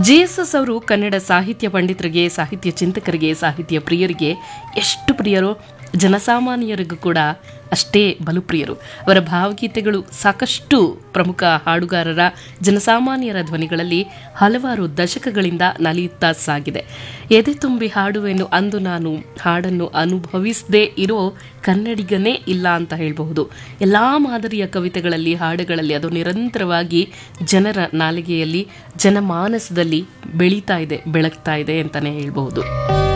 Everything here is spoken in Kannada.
ಜಿ ಎಸ್ ಎಸ್ ಅವರು ಕನ್ನಡ ಸಾಹಿತ್ಯ ಪಂಡಿತರಿಗೆ ಸಾಹಿತ್ಯ ಚಿಂತಕರಿಗೆ ಸಾಹಿತ್ಯ ಪ್ರಿಯರಿಗೆ ಎಷ್ಟು ಪ್ರಿಯರೋ ಜನಸಾಮಾನ್ಯರಿಗೂ ಕೂಡ ಅಷ್ಟೇ ಬಲುಪ್ರಿಯರು ಅವರ ಭಾವಗೀತೆಗಳು ಸಾಕಷ್ಟು ಪ್ರಮುಖ ಹಾಡುಗಾರರ ಜನಸಾಮಾನ್ಯರ ಧ್ವನಿಗಳಲ್ಲಿ ಹಲವಾರು ದಶಕಗಳಿಂದ ನಲಿಯುತ್ತಾ ಸಾಗಿದೆ ಎದೆ ತುಂಬಿ ಹಾಡುವೆನು ಅಂದು ನಾನು ಹಾಡನ್ನು ಅನುಭವಿಸದೇ ಇರೋ ಕನ್ನಡಿಗನೇ ಇಲ್ಲ ಅಂತ ಹೇಳಬಹುದು ಎಲ್ಲಾ ಮಾದರಿಯ ಕವಿತೆಗಳಲ್ಲಿ ಹಾಡುಗಳಲ್ಲಿ ಅದು ನಿರಂತರವಾಗಿ ಜನರ ನಾಲಿಗೆಯಲ್ಲಿ ಜನಮಾನಸದಲ್ಲಿ ಬೆಳೀತಾ ಇದೆ ಬೆಳಗ್ತಾ ಇದೆ ಅಂತಾನೆ ಹೇಳ್ಬಹುದು